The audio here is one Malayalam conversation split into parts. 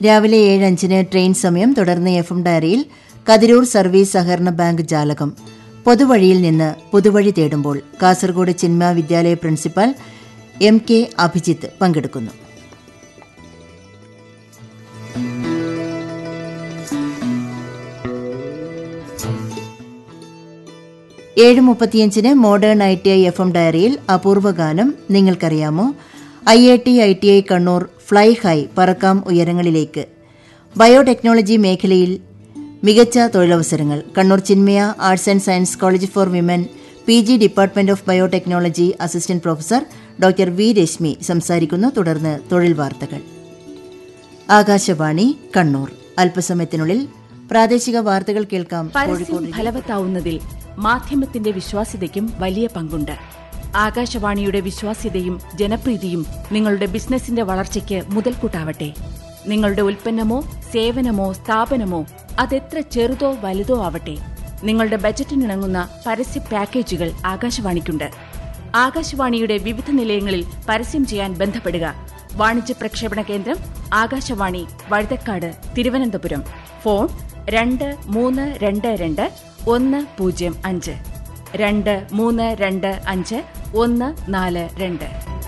രാവിലെ ഏഴ് അഞ്ചിന് ട്രെയിൻ സമയം തുടർന്ന് എഫ് എം ഡയറിയിൽ കതിരൂർ സർവീസ് സഹകരണ ബാങ്ക് ജാലകം പൊതുവഴിയിൽ നിന്ന് പുതുവഴി തേടുമ്പോൾ കാസർഗോഡ് ചിന്മ വിദ്യാലയ പ്രിൻസിപ്പാൽ എം കെ അഭിജിത്ത് പങ്കെടുക്കുന്നു ഏഴ് മുപ്പത്തിയഞ്ചിന് modern I T I F M ഡയറിയിൽ അപൂർവ ഗാനം നിങ്ങൾക്കറിയാമോ I I T I T I Kannur fly high പറക്കാം ഉയരങ്ങളിലേക്ക് ബയോടെക്നോളജി മേഖലയിൽ മികച്ച തൊഴിലവസരങ്ങൾ Kannur Chinmaya arts and science college for women P G department of biotechnology assistant professor doctor V Reshmi സംസാരിക്കുന്നു തുടർന്ന് തൊഴിൽ വാർത്തകൾ ആകാശവാണി കണ്ണൂർ അല്പസമയത്തിനുള്ളിൽ പ്രാദേശിക വാർത്തകൾ കേൾക്കാം പരസ്യം ഫലവത്താവുന്നതിൽ മാധ്യമത്തിന്റെ വിശ്വാസ്യതയ്ക്കും വലിയ പങ്കുണ്ട് ആകാശവാണിയുടെ വിശ്വാസ്യതയും ജനപ്രീതിയും നിങ്ങളുടെ ബിസിനസിന്റെ വളർച്ചയ്ക്ക് മുതൽക്കൂട്ടാവട്ടെ നിങ്ങളുടെ ഉൽപ്പന്നമോ സേവനമോ സ്ഥാപനമോ അതെത്ര ചെറുതോ വലുതോ ആവട്ടെ നിങ്ങളുടെ ബജറ്റിനിണങ്ങുന്ന പരസ്യ പാക്കേജുകൾ ആകാശവാണിക്കുണ്ട് ആകാശവാണിയുടെ വിവിധ നിലയങ്ങളിൽ പരസ്യം ചെയ്യാൻ ബന്ധപ്പെടുക വാണിജ്യ പ്രക്ഷേപണ കേന്ദ്രം ആകാശവാണി വഴുതക്കാട് തിരുവനന്തപുരം ഫോൺ രണ്ട് മൂന്ന് രണ്ട് രണ്ട് ഒന്ന് പൂജ്യം അഞ്ച് രണ്ട് മൂന്ന് രണ്ട് അഞ്ച് ഒന്ന് നാല് രണ്ട്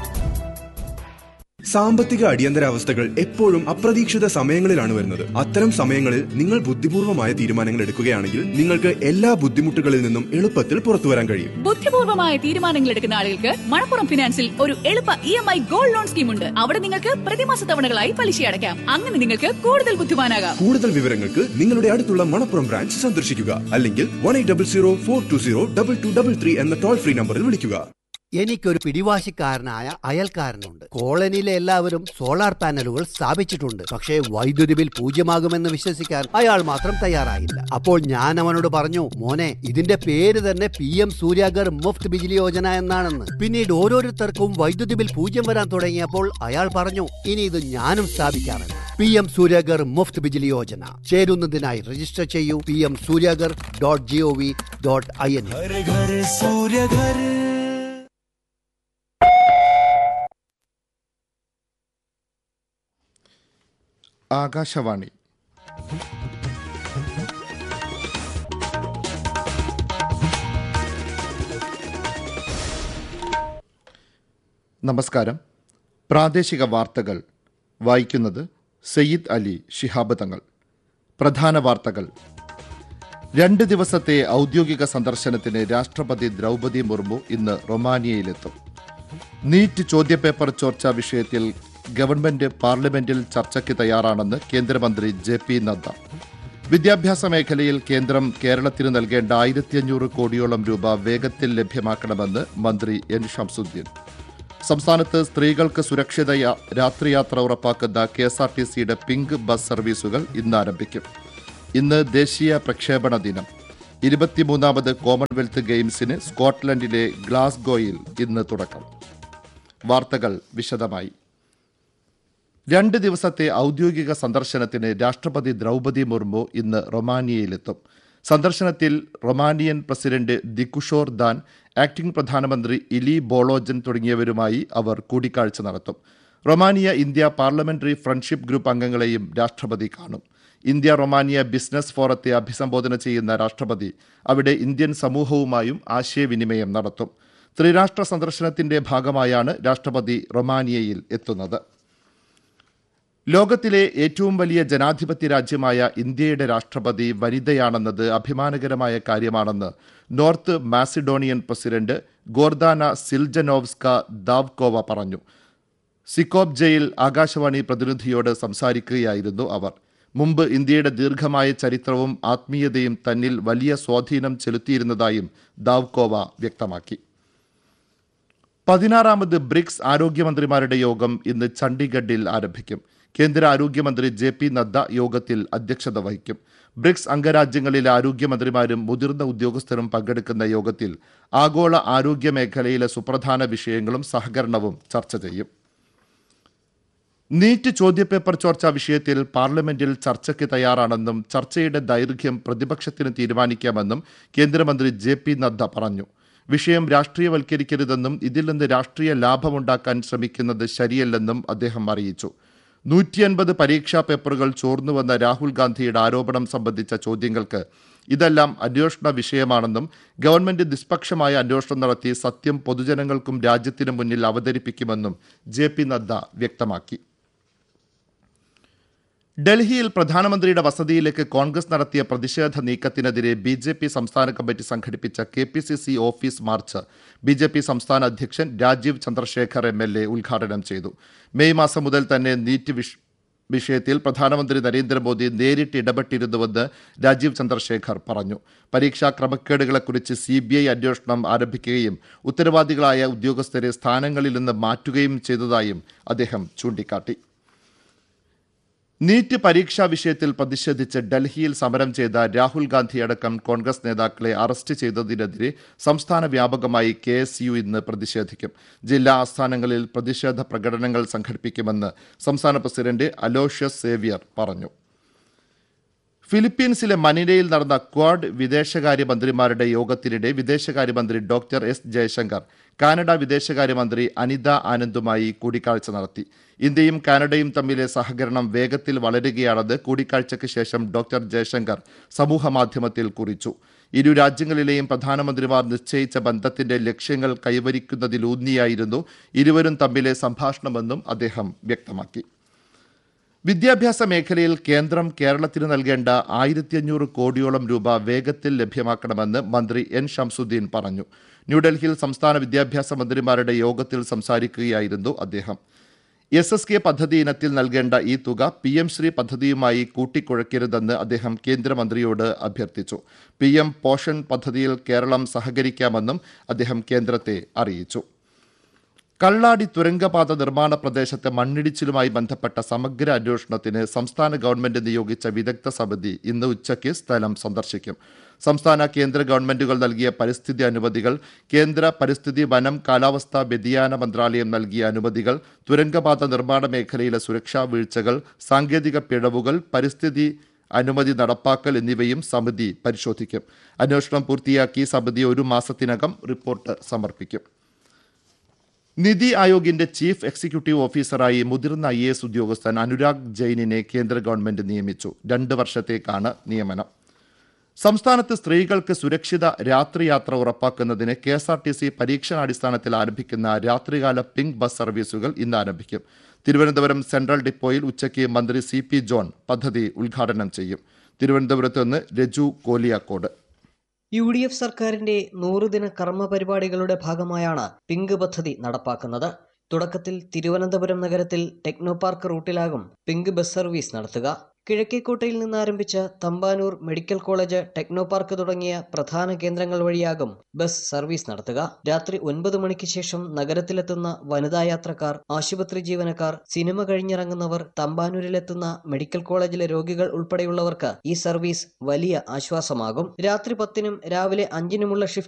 സാമ്പത്തിക അടിയന്തരാവസ്ഥകൾ എപ്പോഴും അപ്രതീക്ഷിത സമയങ്ങളിലാണ് വരുന്നത് അത്തരം സമയങ്ങളിൽ നിങ്ങൾ ബുദ്ധിപൂർവമായ തീരുമാനങ്ങൾ എടുക്കുകയാണെങ്കിൽ നിങ്ങൾക്ക് എല്ലാ ബുദ്ധിമുട്ടുകളിൽ നിന്നും എളുപ്പത്തിൽ പുറത്തു വരാൻ കഴിയും ബുദ്ധിപൂർവമായ തീരുമാനങ്ങൾ എടുക്കുന്ന ആളുകൾക്ക് മണപ്പുറം ഫിനാൻസിൽ ഒരു എളുപ്പ E M I gold loan scheme ഉണ്ട് അവിടെ നിങ്ങൾക്ക് പ്രതിമാസ തവണകളായി പലിശ അടയ്ക്കാം അങ്ങനെ നിങ്ങൾക്ക് കൂടുതൽ ബുദ്ധിമാനാകാം കൂടുതൽ വിവരങ്ങൾക്ക് നിങ്ങളുടെ അടുത്തുള്ള മണപ്പുറം ബ്രാഞ്ച് സന്ദർശിക്കുക അല്ലെങ്കിൽ one eight double zero four two zero double two double three എന്ന ടോൾ ഫ്രീ നമ്പറിൽ വിളിക്കുക എനിക്കൊരു പിടിവാശിക്കാരനായ അയൽക്കാരനുണ്ട് കോളനിയിലെ എല്ലാവരും സോളാർ പാനലുകൾ സ്ഥാപിച്ചിട്ടുണ്ട് പക്ഷേ വൈദ്യുതി ബിൽ പൂജ്യമാകുമെന്ന് വിശ്വസിക്കാൻ അയാൾ മാത്രം തയ്യാറായില്ല അപ്പോൾ ഞാൻ അവനോട് പറഞ്ഞു മോനെ ഇതിന്റെ പേര് തന്നെ പി എം സൂര്യാഗർ മുഫ്ത് ബിജിലി യോജന എന്നാണെന്ന് പിന്നീട് ഓരോരുത്തർക്കും വൈദ്യുതി ബിൽ പൂജ്യം വരാൻ തുടങ്ങിയപ്പോൾ അയാൾ പറഞ്ഞു ഇനി ഇത് ഞാനും സ്ഥാപിക്കാറുണ്ട് പി എം സൂര്യാഗർ മുഫ്ത് ബിജിലി യോജന ചേരുന്നതിനായി രജിസ്റ്റർ ചെയ്യൂ P M Suryaghar dot G O V dot I N Akashvani നമസ്കാരം പ്രാദേശിക വാർത്തകൾ വായിക്കുന്നത് സയ്യിദ് അലി ശിഹാബ് തങ്ങൾ പ്രധാന വാർത്തകൾ രണ്ട് ദിവസത്തെ ഔദ്യോഗിക സന്ദർശനത്തിന് രാഷ്ട്രപതി ദ്രൗപദി മുർമു ഇന്ന് റൊമാനിയയിലെത്തും നീറ്റ് ചോദ്യപേപ്പർ ചോർച്ച വിഷയത്തിൽ ഗവൺമെന്റ് പാർലമെന്റിൽ ചർച്ചയ്ക്ക് തയ്യാറാണെന്ന് കേന്ദ്രമന്ത്രി ജെ പി നദ്ദ വിദ്യാഭ്യാസ മേഖലയിൽ കേന്ദ്രം കേരളത്തിന് നൽകേണ്ട ആയിരത്തി അഞ്ഞൂറ് കോടിയോളം രൂപ വേഗത്തിൽ ലഭ്യമാക്കണമെന്ന് മന്ത്രി എൻ ഷംസുദ്ദീൻ സംസ്ഥാനത്ത് സ്ത്രീകൾക്ക് സുരക്ഷിത യാ- രാത്രിയാത്ര ഉറപ്പാക്കുന്ന കെ എസ് ആർ ടി സിയുടെ പിങ്ക് ബസ് സർവീസുകൾ ഇന്ന് ആരംഭിക്കും ഇന്ന് ദേശീയ പ്രക്ഷേപണ ദിനം ഇരുപത്തിമൂന്നാമത് കോമൺവെൽത്ത് ഗെയിംസിന് സ്കോട്ട്ലൻഡിലെ ഗ്ലാസ്ഗോയിൽ ഇന്ന് തുടക്കം വാർത്തകൾ വിശദമായി രണ്ട് ദിവസത്തെ ഔദ്യോഗിക സന്ദർശനത്തിന് രാഷ്ട്രപതി ദ്രൗപദി മുർമു ഇന്ന് റൊമാനിയയിലെത്തും സന്ദർശനത്തിൽ Romanian president Nicusor Dan acting പ്രധാനമന്ത്രി ഇലി ബോളോജൻ തുടങ്ങിയവരുമായി അവർ കൂടിക്കാഴ്ച നടത്തും Romania India parliamentary friendship group അംഗങ്ങളെയും രാഷ്ട്രപതി കാണും ഇന്ത്യ റൊമാനിയ ബിസിനസ് ഫോറത്തെ അഭിസംബോധന ചെയ്യുന്ന രാഷ്ട്രപതി അവിടെ ഇന്ത്യൻ സമൂഹവുമായും ആശയവിനിമയം നടത്തും ത്രിരാഷ്ട്ര സന്ദർശനത്തിന്റെ ഭാഗമായാണ് രാഷ്ട്രപതി റൊമാനിയയിൽ എത്തുന്നത് ലോകത്തിലെ ഏറ്റവും വലിയ ജനാധിപത്യ രാജ്യമായ ഇന്ത്യയുടെ രാഷ്ട്രപതി വനിതയാണെന്നത് അഭിമാനകരമായ കാര്യമാണെന്ന് North Macedonian president Gordana Siljanovska Davkova പറഞ്ഞു സിക്കോബ്ജയിൽ ആകാശവാണി പ്രതിനിധിയോട് സംസാരിക്കുകയായിരുന്നു അവർ മുമ്പ് ഇന്ത്യയുടെ ദീർഘമായ ചരിത്രവും ആത്മീയതയും തന്നിൽ വലിയ സ്വാധീനം ചെലുത്തിയിരുന്നതായും ദാവ്കോവ വ്യക്തമാക്കി പതിനാറാമത് ബ്രിക്സ് ആരോഗ്യമന്ത്രിമാരുടെ യോഗം ഇന്ന് ചണ്ഡീഗഡിൽ ആരംഭിക്കും കേന്ദ്ര ആരോഗ്യമന്ത്രി ജെ പി നദ്ദ യോഗത്തിൽ അധ്യക്ഷത വഹിക്കും ബ്രിക്സ് അംഗരാജ്യങ്ങളിലെ ആരോഗ്യമന്ത്രിമാരും മുതിർന്ന ഉദ്യോഗസ്ഥരും പങ്കെടുക്കുന്ന യോഗത്തിൽ ആഗോള ആരോഗ്യ മേഖലയിലെ സുപ്രധാന വിഷയങ്ങളും സഹകരണവും ചർച്ച ചെയ്യും നീറ്റ് ചോദ്യപേപ്പർ ചോർച്ച വിഷയത്തിൽ പാർലമെന്റിൽ ചർച്ചയ്ക്ക് തയ്യാറാണെന്നും ചർച്ചയുടെ ദൈർഘ്യം പ്രതിപക്ഷത്തിന് തീരുമാനിക്കാമെന്നും കേന്ദ്രമന്ത്രി ജെ പി നദ്ദ പറഞ്ഞു വിഷയം രാഷ്ട്രീയവൽക്കരിക്കരുതെന്നും ഇതിൽ നിന്ന് രാഷ്ട്രീയ ലാഭമുണ്ടാക്കാൻ ശ്രമിക്കുന്നത് ശരിയല്ലെന്നും അദ്ദേഹം അറിയിച്ചു നൂറ്റിയൻപത് പരീക്ഷാ പേപ്പറുകൾ ചോർന്നുവെന്ന രാഹുൽ ഗാന്ധിയുടെ ആരോപണം സംബന്ധിച്ച ചോദ്യങ്ങൾക്ക് ഇതെല്ലാം അന്വേഷണ വിഷയമാണെന്നും ഗവൺമെന്റ് നിഷ്പക്ഷമായ അന്വേഷണം നടത്തി സത്യം പൊതുജനങ്ങൾക്കും രാജ്യത്തിനു മുന്നിൽ അവതരിപ്പിക്കുമെന്നും ജെ പി നദ്ദ വ്യക്തമാക്കി ഡൽഹിയിൽ പ്രധാനമന്ത്രിയുടെ വസതിയിലേക്ക് കോൺഗ്രസ് നടത്തിയ പ്രതിഷേധ നീക്കത്തിനെതിരെ ബി ജെ പി സംസ്ഥാന കമ്മിറ്റി സംഘടിപ്പിച്ച K P C C office march B J P സംസ്ഥാന അധ്യക്ഷൻ Rajeev Chandrasekhar M L A ഉദ്ഘാടനം ചെയ്തു മെയ് മാസം മുതൽ തന്നെ നീറ്റ് വിഷ വിഷയത്തിൽ പ്രധാനമന്ത്രി നരേന്ദ്രമോദി നേരിട്ട് ഇടപെട്ടിരുന്നുവെന്ന് രാജീവ് ചന്ദ്രശേഖർ പറഞ്ഞു പരീക്ഷാ ക്രമക്കേടുകളെക്കുറിച്ച് സി ബി ഐ അന്വേഷണം ആരംഭിക്കുകയും ഉത്തരവാദികളായ ഉദ്യോഗസ്ഥരെ സ്ഥാനങ്ങളിൽ നിന്ന് മാറ്റുകയും ചെയ്തതായും അദ്ദേഹം ചൂണ്ടിക്കാട്ടി നീറ്റ് പരീക്ഷാ വിഷയത്തിൽ പ്രതിഷേധിച്ച് ഡൽഹിയിൽ സമരം ചെയ്ത രാഹുൽ ഗാന്ധി അടക്കം കോൺഗ്രസ് നേതാക്കളെ അറസ്റ്റ് ചെയ്തതിനെതിരെ സംസ്ഥാന വ്യാപകമായി കെ എസ് യു ഇന്ന് പ്രതിഷേധിക്കും ജില്ലാ ആസ്ഥാനങ്ങളിൽ പ്രതിഷേധ പ്രകടനങ്ങൾ സംഘടിപ്പിക്കുമെന്ന് സംസ്ഥാന പ്രസിഡന്റ് അലോഷ്യസ് സേവ്യർ പറഞ്ഞു ഫിലിപ്പീൻസിലെ മനിലയിൽ നടന്ന ക്വാഡ് വിദേശകാര്യമന്ത്രിമാരുടെ യോഗത്തിനിടെ വിദേശകാര്യമന്ത്രി ഡോക്ടർ എസ് ജയശങ്കർ കാനഡ വിദേശകാര്യമന്ത്രി അനിത ആനന്ദുമായി കൂടിക്കാഴ്ച നടത്തി ഇന്ത്യയും കാനഡയും തമ്മിലെ സഹകരണം വേഗത്തിൽ വളരുകയാണെന്ന് കൂടിക്കാഴ്ചയ്ക്ക് ശേഷം ഡോക്ടർ ജയശങ്കർ സമൂഹമാധ്യമത്തിൽ കുറിച്ചു ഇരു രാജ്യങ്ങളിലെയും പ്രധാനമന്ത്രിമാർ നിശ്ചയിച്ച ബന്ധത്തിന്റെ ലക്ഷ്യങ്ങൾ കൈവരിക്കുന്നതിലൂന്നിയായിരുന്നു ഇരുവരും തമ്മിലെ സംഭാഷണമെന്നും അദ്ദേഹം വ്യക്തമാക്കി വിദ്യാഭ്യാസ മേഖലയിൽ കേന്ദ്രം കേരളത്തിന് നൽകേണ്ട ആയിരത്തി അഞ്ഞൂറ് കോടിയോളം രൂപ വേഗത്തിൽ ലഭ്യമാക്കണമെന്ന് മന്ത്രി എൻ ഷംസുദ്ദീൻ പറഞ്ഞു ന്യൂഡൽഹിയിൽ സംസ്ഥാന വിദ്യാഭ്യാസ മന്ത്രിമാരുടെ യോഗത്തിൽ സംസാരിക്കുകയായിരുന്നു അദ്ദേഹം എസ് എസ് കെ പദ്ധതി ഇനത്തിൽ നൽകേണ്ട ഈ തുക പി എം ശ്രീ പദ്ധതിയുമായി കൂട്ടിക്കുഴയ്ക്കരുതെന്ന് അദ്ദേഹം കേന്ദ്രമന്ത്രിയോട് അഭ്യർത്ഥിച്ചു പി എം പോഷൻ പദ്ധതിയിൽ കേരളം സഹകരിക്കാമെന്നും അദ്ദേഹം കേന്ദ്രത്തെ അറിയിച്ചു കള്ളാടി തുരങ്കപാത നിർമ്മാണ പ്രദേശത്തെ മണ്ണിടിച്ചിലുമായി ബന്ധപ്പെട്ട സമഗ്ര അന്വേഷണത്തിന് സംസ്ഥാന ഗവൺമെന്റ് നിയോഗിച്ച വിദഗ്ധ സമിതി ഇന്ന് ഉച്ചയ്ക്ക് സ്ഥലം സന്ദർശിക്കും സംസ്ഥാന കേന്ദ്ര ഗവൺമെന്റുകൾ നൽകിയ പരിസ്ഥിതി അനുമതികൾ കേന്ദ്ര പരിസ്ഥിതി വനം കാലാവസ്ഥാ വ്യതിയാന മന്ത്രാലയം നൽകിയ അനുമതികൾ തുരങ്കപാത നിർമ്മാണ മേഖലയിലെ സുരക്ഷാ വീഴ്ചകൾ സാങ്കേതിക പിഴവുകൾ പരിസ്ഥിതി അനുമതി നടപ്പാക്കൽ എന്നിവയും സമിതി പരിശോധിക്കും അന്വേഷണം പൂർത്തിയാക്കി സമിതി ഒരു മാസത്തിനകം റിപ്പോർട്ട് സമർപ്പിക്കും നിതി ആയോഗിന്റെ ചീഫ് എക്സിക്യൂട്ടീവ് ഓഫീസറായി മുതിർന്ന ഐ എസ് ഉദ്യോഗസ്ഥൻ അനുരാഗ് ജെയിനിനെ കേന്ദ്ര ഗവൺമെന്റ് നിയമിച്ചു രണ്ട് വർഷത്തേക്കാണ് നിയമനം സംസ്ഥാനത്ത് സ്ത്രീകൾക്ക് സുരക്ഷിത രാത്രിയാത്ര ഉറപ്പാക്കുന്നതിന് K S R T C പരീക്ഷണാടിസ്ഥാനത്തിൽ ആരംഭിക്കുന്ന രാത്രികാല പിങ്ക് ബസ് സർവീസുകൾ ഇന്ന് ആരംഭിക്കും തിരുവനന്തപുരം സെൻട്രൽ ഡിപ്പോയിൽ ഉച്ചയ്ക്ക് മന്ത്രി സി പി ജോൺ പദ്ധതി ഉദ്ഘാടനം ചെയ്യും തിരുവനന്തപുരത്ത് നിന്ന് Raju Koliyakode U D F സർക്കാരിന്റെ നൂറുദിന കർമ്മ പരിപാടികളുടെ ഭാഗമായാണ് പിങ്ക് പദ്ധതി നടപ്പാക്കുന്നത് തുടക്കത്തിൽ തിരുവനന്തപുരം നഗരത്തിൽ ടെക്നോ പാർക്ക് റൂട്ടിലാകും പിങ്ക് ബസ് സർവീസ് നടത്തുക കിഴക്കേക്കോട്ടയിൽ നിന്ന് ആരംഭിച്ച Thampanoor medical college technopark തുടങ്ങിയ പ്രധാന കേന്ദ്രങ്ങൾ വഴിയാകും ബസ് സർവീസ് നടത്തുക രാത്രി ഒൻപത് മണിക്ക് ശേഷം നഗരത്തിലെത്തുന്ന വനിതാ യാത്രക്കാർ ആശുപത്രി ജീവനക്കാർ സിനിമ കഴിഞ്ഞിറങ്ങുന്നവർ തമ്പാനൂരിലെത്തുന്ന മെഡിക്കൽ കോളേജിലെ രോഗികൾ ഉൾപ്പെടെയുള്ളവർക്ക് ഈ സർവീസ് വലിയ ആശ്വാസമാകും രാത്രി പത്തിനും രാവിലെ അഞ്ചിനുമുള്ള ഷിഫ്റ്റ്